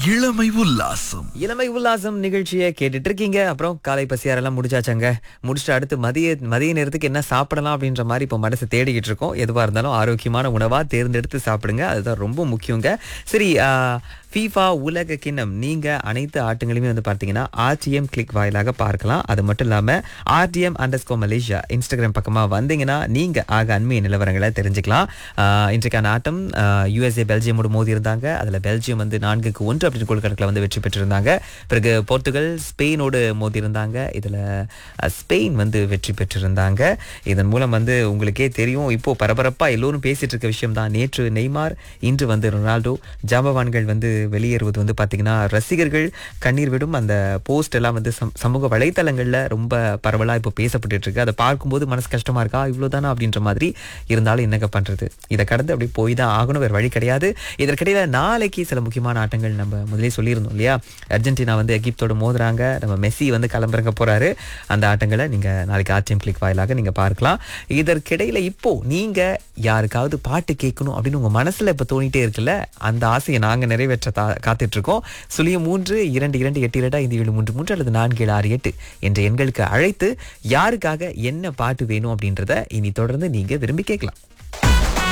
இளமை உல்லாசம் இளமை உல்லாசம் நிகழ்ச்சியை கேட்டுட்டு இருக்கீங்க அப்புறம் காலை பசியாரெல்லாம் முடிச்சாச்சங்க முடிச்சுட்டு அடுத்து மதிய மதிய நேரத்துக்கு என்ன சாப்பிடலாம் அப்படின்ற மாதிரி இப்போ மனசு தேடிக்கிட்டு இருக்கோம் எதுவாக இருந்தாலும் ஆரோக்கியமான உணவா தேர்ந்தெடுத்து சாப்பிடுங்க அதுதான் ரொம்ப முக்கியங்க சரி ஃபீஃபா உலக கிண்ணம் நீங்க அனைத்து ஆட்டங்களையுமே வந்து பார்த்தீங்கன்னா ஆர்டிஎம் கிளிக் வாயிலாக பார்க்கலாம் அது மட்டும் இல்லாமல் ஆர்டிஎம் அண்டர்ஸ்கோ மலேசியா இன்ஸ்டாகிராம் பக்கமாக வந்தீங்கன்னா நீங்க ஆக அண்மைய நிலவரங்களை தெரிஞ்சுக்கலாம் ஆஹ் இன்றைக்கான ஆட்டம் யூஎஸ்ஏ பெல்ஜியமோடு மோதி இருந்தாங்க அதில் பெல்ஜியம் வந்து நான்குக்கு ஒன்று அப்படின்னு கோல் கணக்கில் வந்து வெற்றி பெற்றிருந்தாங்க பிறகு போர்த்துகல் ஸ்பெயினோடு மோதி இருந்தாங்க இதில் ஸ்பெயின் வந்து வெற்றி பெற்றிருந்தாங்க இதன் மூலம் வந்து உங்களுக்கே தெரியும் இப்போ பரபரப்பாக எல்லோரும் பேசிட்டு இருக்க விஷயம் தான் நேற்று நெய்மார் இன்று வந்து ரொனால்டோ ஜாம்பவான்கள் வந்து வெளியேறுவது வந்து பார்த்தீங்கன்னா ரசிகர்கள் கண்ணீர் விடும் அந்த போஸ்ட் எல்லாம் வந்து சம்- சமூக வலைத்தளங்களில் ரொம்ப பரவலாக இப்போ பேசப்பட்டுட்டு இருக்கு அதை பார்க்கும்போது மனசு கஷ்டமா இருக்கா இவ்வளோதானா அப்படின்ற மாதிரி இருந்தாலும் என்னங்க பண்றது இதை கடந்து அப்படி போய் தான் ஆகணும் வேறு வழி கிடையாது இதற்கிடையில நாளைக்கு சில முக்கியமான ஆட்டங்கள் நம்ம முதலே சொல்லியிருந்தோம் இல்லையா அர்ஜென்டினா வந்து எகிப்தோட மோதுறாங்க நம்ம மெஸ்ஸி வந்து கிளம்புறங்க போறாரு அந்த ஆட்டங்களை நீங்க நாளைக்கு ஆர்டிஎம் கிளிக் வாயிலாக நீங்க பார்க்கலாம் இதற்கிடையில இப்போ நீங்க யாருக்காவது பாட்டு கேட்கணும் அப்படின்னு உங்க மனசுல இப்ப தோணிட்டே இருக்குல்ல அந்த ஆசையை நாங்க நிறைவேற்ற தா- காத்துட்டு இருக்கோம் சுழியம் மூன்று இரண்டு இரண்டு எட்டு இரண்டு ஐந்து ஏழு மூன்று மூன்று அல்லது நான்கு ஏழு ஆறு எட்டு என்ற எண்களுக்கு அழைத்து யாருக்காக என்ன பாட்டு வேணும் அப்படின்றத இனி தொடர்ந்து நீங்க விரும்பி கேட்கலாம்